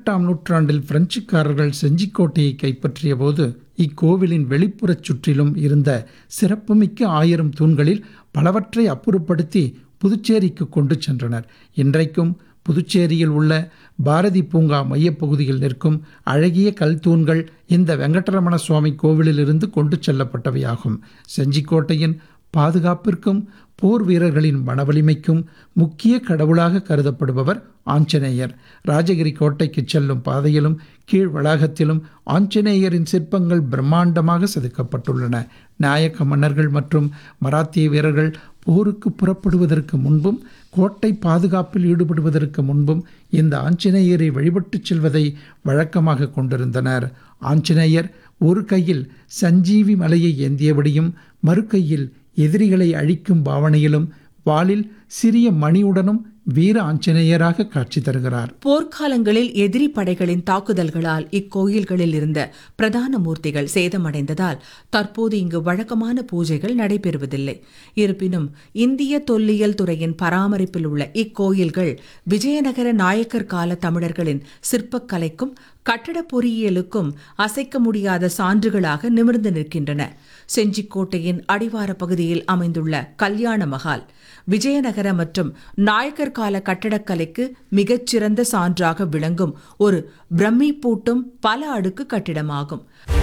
பதினெட்டாம் நூற்றாண்டில் பிரெஞ்சுக்காரர்கள் செஞ்சிக்கோட்டையை கைப்பற்றிய போது இக்கோவிலின் வெளிப்புறச் சுற்றிலும் இருந்த சிறப்புமிக்க ஆயிரம் தூண்களில் பலவற்றை அப்புறப்படுத்தி புதுச்சேரிக்கு கொண்டு சென்றனர் இன்றைக்கும் புதுச்சேரியில் உள்ள பாரதி பூங்கா மையப்பகுதியில் நிற்கும் அழகிய கல் தூண்கள் இந்த வெங்கடரமண சுவாமி கோவிலிலிருந்து கொண்டு செல்லப்பட்டவையாகும் செஞ்சிக்கோட்டையின் பாதுகாப்பிற்கும் போர் வீரர்களின் மனவலிமைக்கும் முக்கிய கடவுளாக கருதப்படுபவர் ஆஞ்சநேயர் ராஜகிரி கோட்டைக்கு செல்லும் பாதையிலும் கீழ் வளாகத்திலும் ஆஞ்சநேயரின் சிற்பங்கள் பிரம்மாண்டமாக செதுக்கப்பட்டுள்ளன நாயக்க மன்னர்கள் மற்றும் மராத்திய வீரர்கள் போருக்கு புறப்படுவதற்கு முன்பும் கோட்டை பாதுகாப்பில் ஈடுபடுவதற்கு முன்பும் இந்த ஆஞ்சநேயரை வழிபட்டுச் செல்வதை வழக்கமாக கொண்டிருந்தனர் ஆஞ்சநேயர் ஒரு கையில் சஞ்சீவி மலையை ஏந்தியபடியும் மறு கையில் எதிரிகளை அழிக்கும் பாவனையிலும் வாளில் சிறிய மணியுடனும் வீர ஆஞ்சநேயராக காட்சி தருகிறார் போர்க்காலங்களில் எதிரி படைகளின் தாக்குதல்களால் இக்கோயில்களில் இருந்த பிரதான மூர்த்திகள் சேதமடைந்ததால் தற்போது இங்கு வழக்கமான பூஜைகள் நடைபெறுவதில்லை இருப்பினும் இந்திய தொல்லியல் துறையின் பராமரிப்பில் உள்ள இக்கோயில்கள் விஜயநகர நாயக்கர் கால தமிழர்களின் சிற்பக்கலைக்கும் கட்டட பொறியியலுக்கும் அசைக்க முடியாத சான்றுகளாக நிமிர்ந்து நிற்கின்றன செஞ்சிக்கோட்டையின் அடிவார பகுதியில் அமைந்துள்ள கல்யாண மகால் விஜயநகர மற்றும் நாயக்கர் கால கட்டடக்கலைக்கு மிகச்சிறந்த சான்றாக விளங்கும் ஒரு பிரம்மி பூட்டும் பல அடுக்கு கட்டிடமாகும்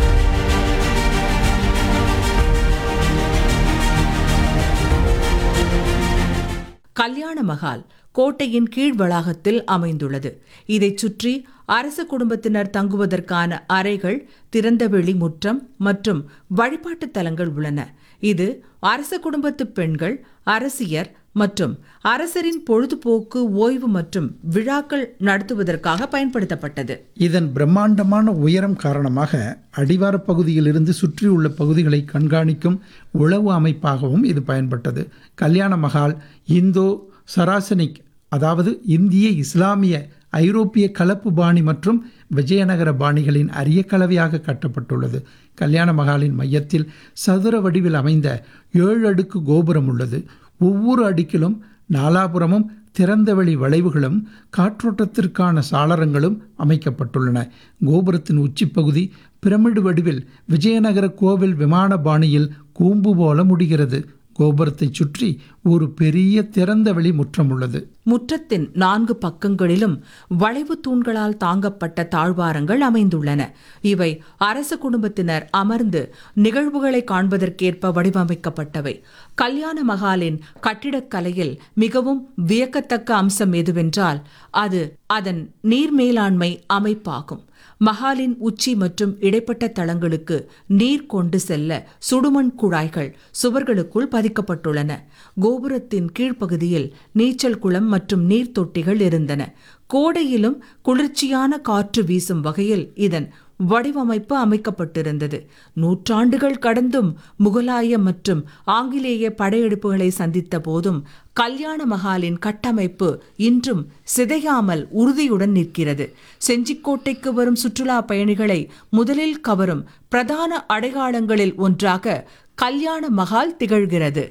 கல்யாண மகால் கோட்டையின் கீழ் வளாகத்தில் அமைந்துள்ளது இதைச் சுற்றி அரச குடும்பத்தினர் தங்குவதற்கான அறைகள் திறந்தவெளி முற்றம் மற்றும் வழிபாட்டுத் தலங்கள் உள்ளன இது அரச குடும்பத்து பெண்கள் அரசியர் மற்றும் அரசரின் பொழுதுபோக்கு ஓய்வு மற்றும் விழாக்கள் நடத்துவதற்காக பயன்படுத்தப்பட்டது இதன் பிரம்மாண்டமான உயரம் காரணமாக அடிவார பகுதியிலிருந்து சுற்றியுள்ள பகுதிகளை கண்காணிக்கும் உளவு அமைப்பாகவும் இது பயன்பட்டது கல்யாண மகால் இந்தோ சராசனிக் அதாவது இந்திய இஸ்லாமிய ஐரோப்பிய கலப்பு பாணி மற்றும் விஜயநகர பாணிகளின் அரிய கலவையாக கட்டப்பட்டுள்ளது கல்யாண மகாலின் மையத்தில் சதுர வடிவில் அமைந்த ஏழு அடுக்கு கோபுரம் உள்ளது ஒவ்வொரு அடுக்கிலும் நாலாபுரமும் திறந்தவெளி வளைவுகளும் காற்றோட்டத்திற்கான சாளரங்களும் அமைக்கப்பட்டுள்ளன கோபுரத்தின் உச்சிப்பகுதி பிரமிடு வடிவில் விஜயநகர கோவில் விமான பாணியில் கூம்பு போல முடிகிறது கோபுரத்தைச் சுற்றி ஒரு பெரிய திறந்தவெளி முற்றம் உள்ளது முற்றத்தின் நான்கு பக்கங்களிலும் வளைவு தூண்களால் தாங்கப்பட்ட தாழ்வாரங்கள் அமைந்துள்ளன இவை அரச குடும்பத்தினர் அமர்ந்து நிகழ்வுகளை காண்பதற்கேற்ப வடிவமைக்கப்பட்டவை கல்யாண மகாலின் கட்டிடக்கலையில் மிகவும் வியக்கத்தக்க அம்சம் எதுவென்றால் அது அதன் நீர் மேலாண்மை அமைப்பாகும் மகாலின் உச்சி மற்றும் இடைப்பட்ட தளங்களுக்கு நீர் கொண்டு செல்ல சுடுமண் குழாய்கள் சுவர்களுக்குள் பதிக்கப்பட்டுள்ளன கோபுரத்தின் கீழ்ப்பகுதியில் நீச்சல் குளம் மற்றும் நீர் தொட்டிகள் இருந்தன கோடையிலும் குளிர்ச்சியான காற்று வீசும் வகையில் இதன் வடிவமைப்பு அமைக்கப்பட்டிருந்தது நூற்றாண்டுகள் கடந்தும் முகலாய மற்றும் ஆங்கிலேய படையெடுப்புகளை சந்தித்த போதும் கல்யாண மகாலின் கட்டமைப்பு இன்றும் சிதையாமல் உறுதியுடன் நிற்கிறது செஞ்சிக்கோட்டைக்கு வரும் சுற்றுலா பயணிகளை முதலில் கவரும் பிரதான அடையாளங்களில் ஒன்றாக கல்யாண மகால் திகழ்கிறது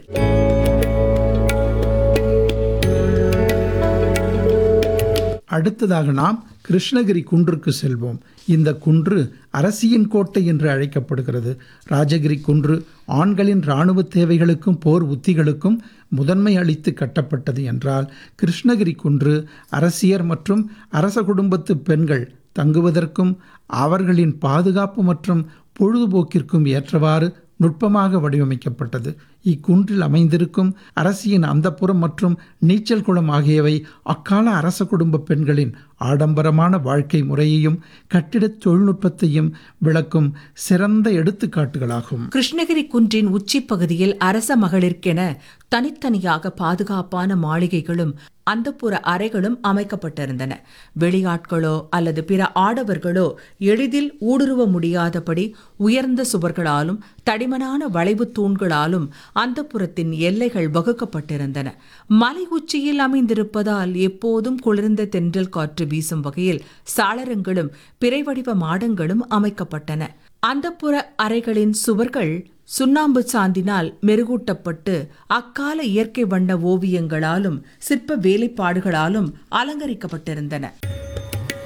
அடுத்ததாக நாம் கிருஷ்ணகிரி குன்றுக்கு செல்வோம் இந்த குன்று அரசியின் கோட்டை என்று அழைக்கப்படுகிறது ராஜகிரி குன்று ஆண்களின் இராணுவ தேவைகளுக்கும் போர் உத்திகளுக்கும் முதன்மை அளித்து கட்டப்பட்டது என்றால் கிருஷ்ணகிரி குன்று அரசியர் மற்றும் அரச குடும்பத்து பெண்கள் தங்குவதற்கும் அவர்களின் பாதுகாப்பு மற்றும் பொழுதுபோக்கிற்கும் ஏற்றவாறு நுட்பமாக வடிவமைக்கப்பட்டது இக்குன்றில் அமைந்திருக்கும் அரசியின் அந்தப்புறம் மற்றும் நீச்சல் குளம் ஆகியவை அக்கால அரச குடும்ப பெண்களின் ஆடம்பரமான வாழ்க்கை முறையையும் கட்டிடத் தொழில்நுட்பத்தையும் விளக்கும் சிறந்த எடுத்துக்காட்டுகளாகும் கிருஷ்ணகிரி குன்றின் உச்சிப் பகுதியில் அரச மகளிர்க்கென தனித்தனியாக பாதுகாப்பான மாளிகைகளும் அந்தப்புற அறைகளும் அமைக்கப்பட்டிருந்தன வெளியாட்களோ அல்லது பிற ஆடவர்களோ எளிதில் ஊடுருவ முடியாதபடி உயர்ந்த சுவர்களாலும் தடிமனான வளைவு தூண்களாலும் அந்தப்புறத்தின் எல்லைகள் வகுக்கப்பட்டிருந்தன மலை உச்சியில் அமைந்திருப்பதால் எப்போதும் குளிர்ந்த தென்றல் காற்று வீசும் வகையில் சாளரங்களும் பிறை வடிவ மாடங்களும் அமைக்கப்பட்டன அந்தப்புற அறைகளின் சுவர்கள் சுண்ணாம்பு சாந்தினால் மெருகூட்டப்பட்டு அக்கால இயற்கை வண்ண ஓவியங்களாலும் சிற்ப வேலைப்பாடுகளாலும் அலங்கரிக்கப்பட்டிருந்தன